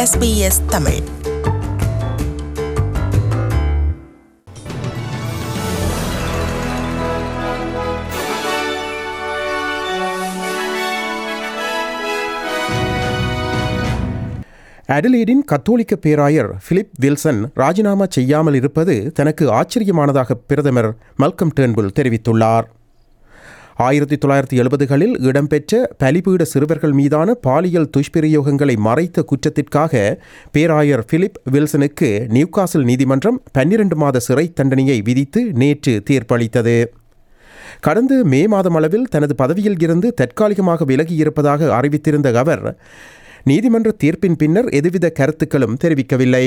SBS Tamil அடலீடின் கத்தோலிக்க பேராயர் Philip Wilson ராஜினாமா செய்யாமல் இருப்பது தனக்கு ஆச்சரியமானதாக பிரதமர் மல்கம் டேர்ன்புல் தெரிவித்துள்ளார் ஆயிரத்தி தொள்ளாயிரத்தி எழுபதுகளில் இடம்பெற்ற பலிபீட சிறுவர்கள் மீதான பாலியல் துஷ்பிரயோகங்களை மறைத்த குற்றத்திற்காக பேராயர் பிலிப் வில்சனுக்கு நியூகாசில் நீதிமன்றம் பன்னிரண்டு மாத சிறை தண்டனையை விதித்து நேற்று தீர்ப்பளித்தது கடந்த மே மாதம் அளவில் தனது பதவியில் இருந்து தற்காலிகமாக விலகியிருப்பதாக அறிவித்திருந்த அவர் நீதிமன்ற தீர்ப்பின் பின்னர் எதுவித கருத்துக்களும் தெரிவிக்கவில்லை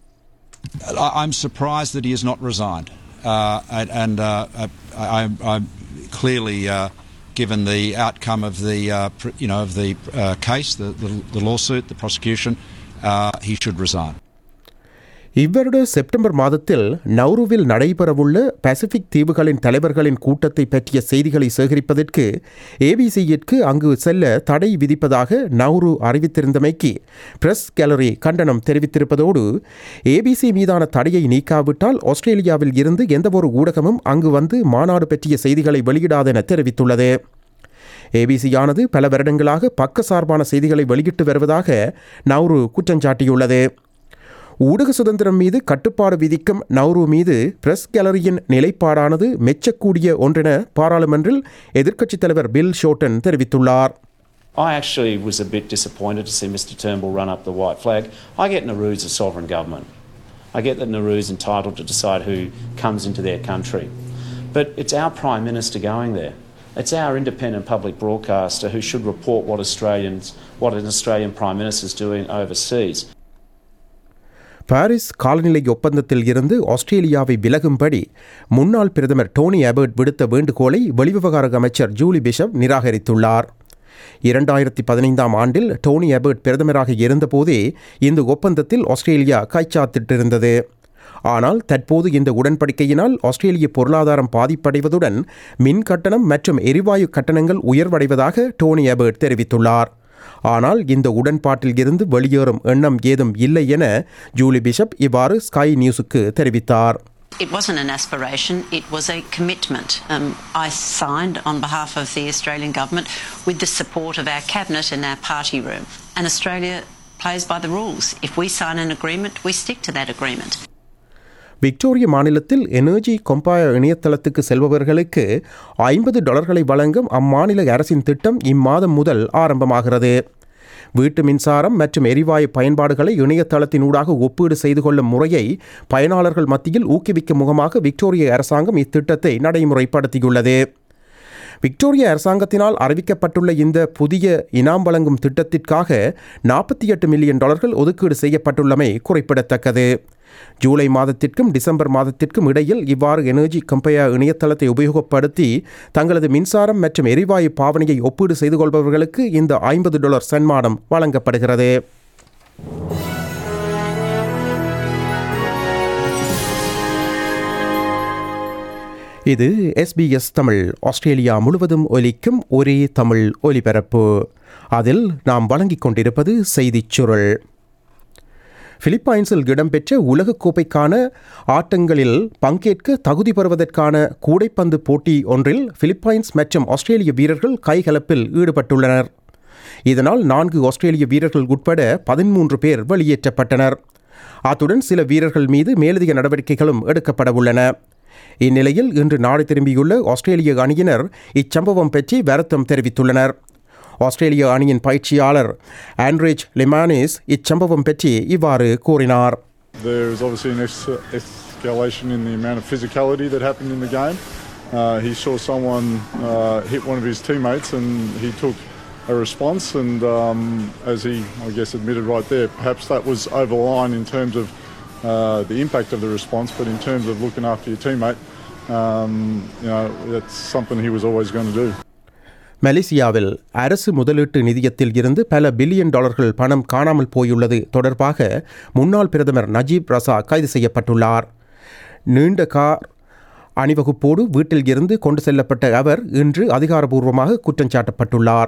I- I'm surprised that he has not resigned, uh, and, and uh, I, I'm, I'm clearly, uh, given the outcome of the, uh, pr- you know, of the uh, case, the, the, the lawsuit, the prosecution, uh, he should resign. இவ்வருட September மாதத்தில் நௌருவில் நடைபெறவுள்ள Pacific தீவுகளின் தலைவர்களின் கூட்டத்தை பற்றிய செய்திகளை சேகரிப்பதற்கு ஏபிசியிற்கு அங்கு செல்ல தடை விதிப்பதாக நௌரு அறிவித்திருந்தமைக்கு பிரஸ் கேலரி கண்டனம் தெரிவித்திருப்பதோடு ஏபிசி மீதான தடையை நீக்காவிட்டால் ஆஸ்திரேலியாவில் இருந்து எந்தவொரு ஊடகமும் அங்கு வந்து மாநாடு பற்றிய செய்திகளை வெளியிடாதென தெரிவித்துள்ளது ஏபிசியானது பல வருடங்களாக பக்கசார்பான செய்திகளை வெளியிட்டு வருவதாக நௌரு குற்றஞ்சாட்டியுள்ளது ஊடக சுதந்திரம் மீது கட்டுப்பாடு விதிக்கும் நௌரு மீது பிரஸ் கேலரியின் நிலைப்பாடானது மெச்சக்கூடிய ஒன்றென பாராளுமன்றில் எதிர்க்கட்சித் தலைவர் பில் ஷோட்டன் தெரிவித்துள்ளார் I actually was a bit disappointed to see Mr Turnbull run up the white flag. I get Nauru's a sovereign government. I get that Nauru's entitled to decide who comes into their country. But it's our Prime Minister going there. It's our independent public broadcaster who should report what Australians, what an Australian Prime Minister is doing overseas. Paris காலநிலை ஒப்பந்தத்தில் இருந்து ஆஸ்திரேலியாவை விலகும்படி முன்னாள் பிரதமர் டோனி அபர்ட் விடுத்த வேண்டுகோளை வெளிவிவகார அமைச்சர் ஜூலி பிஷப் நிராகரித்துள்ளார் இரண்டாயிரத்தி பதினைந்தாம் ஆண்டில் டோனி அபர்ட் பிரதமராக இருந்தபோதே இந்த ஒப்பந்தத்தில் ஆஸ்திரேலியா கைச்சாத்திட்டிருந்தது ஆனால் தற்போது இந்த உடன்படிக்கையினால் ஆஸ்திரேலிய பொருளாதாரம் பாதிப்படைவதுடன் மின் கட்டணம் மற்றும் எரிவாயு கட்டணங்கள் உயர்வடைவதாக டோனி அபர்ட் தெரிவித்துள்ளார் ஆனால் இந்த உடன்பாட்டில் இருந்து வெளியேறும் எண்ணம் ஏதும் இல்லை என ஜூலி பிஷப் இவ்வாறு ஸ்கை நியூஸுக்கு தெரிவித்தார் It wasn't an aspiration, it was a commitment. Um, I signed on behalf of the Australian Government with the support of our Cabinet and our party room. And Australia plays by the rules. If we sign an agreement, we stick to that agreement. Victoria மாநிலத்தில் energy compare இணையதளத்துக்கு செல்பவர்களுக்கு ஐம்பது டாலர்களை வழங்கும் அம்மாநில அரசின் திட்டம் இம்மாதம் முதல் ஆரம்பமாகிறது வீட்டு மின்சாரம் மற்றும் எரிவாயு பயன்பாடுகளை இணையதளத்தினூடாக ஒப்பீடு செய்து கொள்ளும் முறையை பயனாளர்கள் மத்தியில் ஊக்குவிக்கும் முகமாக விக்டோரிய அரசாங்கம் இத்திட்டத்தை நடைமுறைப்படுத்தியுள்ளது விக்டோரிய அரசாங்கத்தினால் அறிவிக்கப்பட்டுள்ள இந்த புதிய இனாம் வழங்கும் திட்டத்திற்காக நாற்பத்தி எட்டு மில்லியன் டாலர்கள் ஒதுக்கீடு செய்யப்பட்டுள்ளமை குறிப்பிடத்தக்கது ஜூலை மாதத்திற்கும் டிசம்பர் மாதத்திற்கும் இடையில் இவ்வாறு எனர்ஜி கம்பெயா இணையதளத்தை உபயோகப்படுத்தி தங்களது மின்சாரம் மற்றும் எரிவாயு பாவனையை ஒப்பீடு செய்து கொள்பவர்களுக்கு இந்த ஐம்பது டாலர் சன்மானம் வழங்கப்படுகிறது இது எஸ்பிஎஸ் தமிழ் ஆஸ்திரேலியா முழுவதும் ஒலிக்கும் ஒரே தமிழ் ஒலிபரப்பு அதில் நாம் வழங்கிக் கொண்டிருப்பது செய்திச் சுருள் பிலிப்பைன்ஸில் இடம்பெற்ற உலகக்கோப்பைக்கான ஆட்டங்களில் பங்கேற்க தகுதி பெறுவதற்கான கூடைப்பந்து போட்டி ஒன்றில் பிலிப்பைன்ஸ் மற்றும் ஆஸ்திரேலிய வீரர்கள் கைகலப்பில் ஈடுபட்டுள்ளனர் இதனால் நான்கு ஆஸ்திரேலிய வீரர்கள் உட்பட பதிமூன்று பேர் வெளியேற்றப்பட்டனர் அத்துடன் சில வீரர்கள் மீது மேலதிக நடவடிக்கைகளும் எடுக்கப்பட உள்ளன இந்நிலையில் இன்று நாடு திரும்பியுள்ள ஆஸ்திரேலிய அணியினர் இச்சம்பவம் பற்றி வருத்தம் தெரிவித்துள்ளனர் ஆஸ்திரேலிய அணியின் பயிற்சியாளர் ஆண்ட்ரேஜ் லிமானிஸ் இச்சம்பவம் பற்றி இவ்வாறு கூறினார் There is obviously an es- escalation in the amount of physicality that happened in the game. Uh, he saw someone uh, hit one of his teammates and he took a response. And um, as he, I guess, admitted right there, perhaps that was over the line in terms of uh, the impact of the response, but in terms of looking after your teammate, um, you know, that's something he was always going to do. மலேசியாவில் அரசு முதலீட்டு நிதியத்தில் இருந்து பல billion டாலர்கள் பணம் காணாமல் போயுள்ளது தொடர்பாக முன்னாள் பிரதமர் நஜீப் ரசா கைது செய்யப்பட்டுள்ளார் நீண்ட கார் அணிவகுப்போடு வீட்டில் இருந்து கொண்டு செல்லப்பட்ட அவர் இன்று அதிகாரப்பூர்வமாக குற்றம் சாட்டப்பட்டுள்ளார்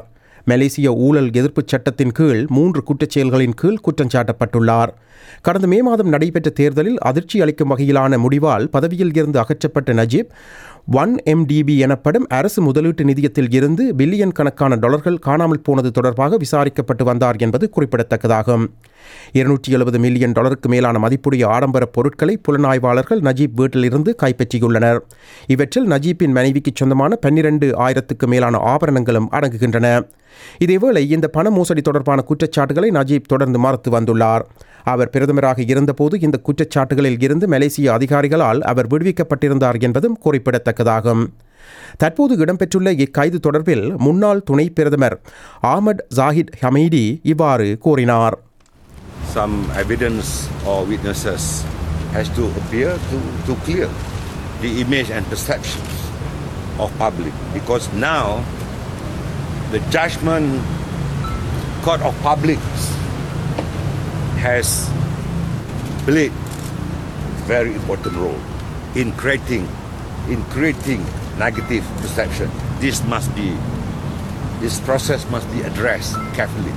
மலேசிய ஊழல் எதிர்ப்புச் சட்டத்தின் கீழ் மூன்று குற்றச்செயல்களின் கீழ் குற்றம் சாட்டப்பட்டுள்ளார் கடந்த மே மாதம் நடைபெற்ற தேர்தலில் அதிர்ச்சி அளிக்கும் வகையிலான முடிவால் பதவியில் இருந்து அகற்றப்பட்ட நஜீப் ஒன் எம்டிபி எனப்படும் அரசு முதலீட்டு நிதியத்தில் இருந்து பில்லியன் கணக்கான டாலர்கள் காணாமல் போனது தொடர்பாக விசாரிக்கப்பட்டு வந்தார் என்பது குறிப்பிடத்தக்கதாகும் இருநூற்றி எழுபது மில்லியன் டாலருக்கு மேலான மதிப்புடைய ஆடம்பர பொருட்களை புலனாய்வாளர்கள் நஜீப் வீட்டிலிருந்து கைப்பற்றியுள்ளனர் இவற்றில் நஜீப்பின் மனைவிக்கு சொந்தமான பன்னிரண்டு ஆயிரத்துக்கு மேலான ஆபரணங்களும் அடங்குகின்றன இதேவேளை இந்த பண மோசடி தொடர்பான குற்றச்சாட்டுகளை நஜீப் தொடர்ந்து மறுத்து வந்துள்ளார் அவர் பிரதமராக இருந்தபோது இந்த குற்றச்சாட்டுகளில் இருந்து மலேசிய அதிகாரிகளால் அவர் விடுவிக்கப்பட்டிருந்தார் என்பதும் குறிப்பிடத்தக்கதாகும் தற்போது இடம்பெற்றுள்ள இக்கைது தொடர்பில் முன்னாள் துணை பிரதமர் ஆமட் ஜாஹித் ஹமீடி இவ்வாறு கூறினார் some evidence or witnesses has to appear to, to clear the image and perceptions of public because now the judgment court of public has played very important role in creating in creating negative perception this must be this process must be addressed carefully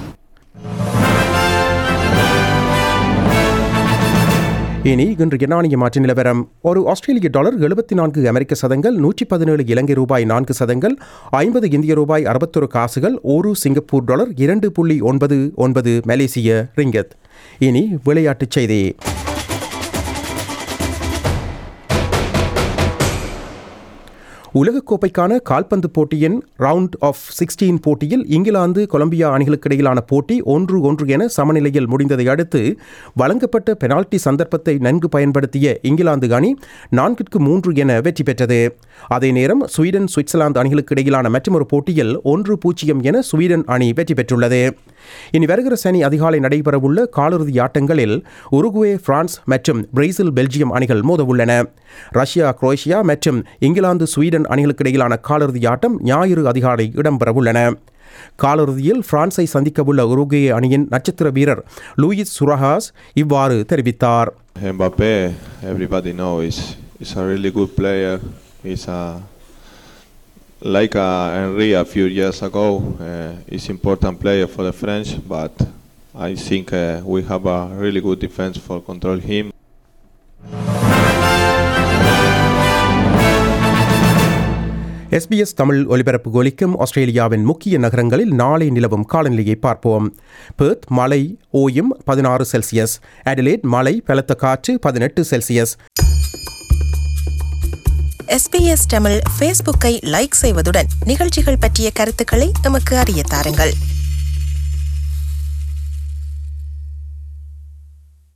இனி இன்று நாணய மாற்று நிலவரம் ஒரு ஆஸ்திரேலிய dollar எழுபத்தி நான்கு அமெரிக்க சதங்கள் நூற்றி பதினேழு இலங்கை ரூபாய் நான்கு சதங்கள் ஐம்பது இந்திய ரூபாய் அறுபத்தொரு காசுகள் ஒரு சிங்கப்பூர் டாலர் இரண்டு புள்ளி ஒன்பது ஒன்பது மலேசிய ரிங்கத் இனி விளையாட்டுச் செய்தி உலகக்கோப்பைக்கான கால்பந்து போட்டியின் ரவுண்ட் ஆஃப் சிக்ஸ்டீன் போட்டியில் இங்கிலாந்து கொலம்பியா அணிகளுக்கு இடையிலான போட்டி ஒன்று ஒன்று என சமநிலையில் முடிந்ததை அடுத்து வழங்கப்பட்ட பெனால்டி சந்தர்ப்பத்தை நன்கு பயன்படுத்திய இங்கிலாந்து அணி நான்கிற்கு மூன்று என வெற்றி பெற்றது அதே நேரம் ஸ்வீடன் சுவிட்சர்லாந்து அணிகளுக்கு இடையிலான மற்றொரு போட்டியில் ஒன்று பூஜ்ஜியம் என ஸ்வீடன் அணி வெற்றி பெற்றுள்ளது இனி வருகிற சனி அதிகாலை நடைபெறவுள்ள காலிறுதி ஆட்டங்களில் உருகுவே பிரான்ஸ் மற்றும் பிரேசில் பெல்ஜியம் அணிகள் மோதவுள்ளன ரஷ்யா குரோேஷியா மற்றும் இங்கிலாந்து ஸ்வீடன் அணிகளுக்கு இடையிலான காலிறுதி ஆட்டம் ஞாயிறு அதிகாலை இடம்பெறவுள்ளன காலிறுதியில் பிரான்ஸை சந்திக்கவுள்ள உருகுவே அணியின் நட்சத்திர வீரர் லூயிஸ் சுரஹாஸ் இவ்வாறு தெரிவித்தார் Mbappe, everybody know is is a really good player. He's a like uh, Henry a few years ago. Uh, he's important player for the French, but I think uh, we have a really good defense for control him. SBS Tamil ஒலிபரப்பு ஒலிக்கும் ஆஸ்திரேலியாவின் முக்கிய நகரங்களில் நாளை நிலவும் காலநிலையை பார்ப்போம் Perth மழை ஓயும் பதினாறு செல்சியஸ் அடிலேட் மழை பலத்த காற்று பதினெட்டு செல்சியஸ் எஸ்பிஎஸ் தமிழ் ஃபேஸ்புக்கை லைக் செய்வதுடன் நிகழ்ச்சிகள் பற்றிய கருத்துக்களை எமக்கு அறிய தாருங்கள்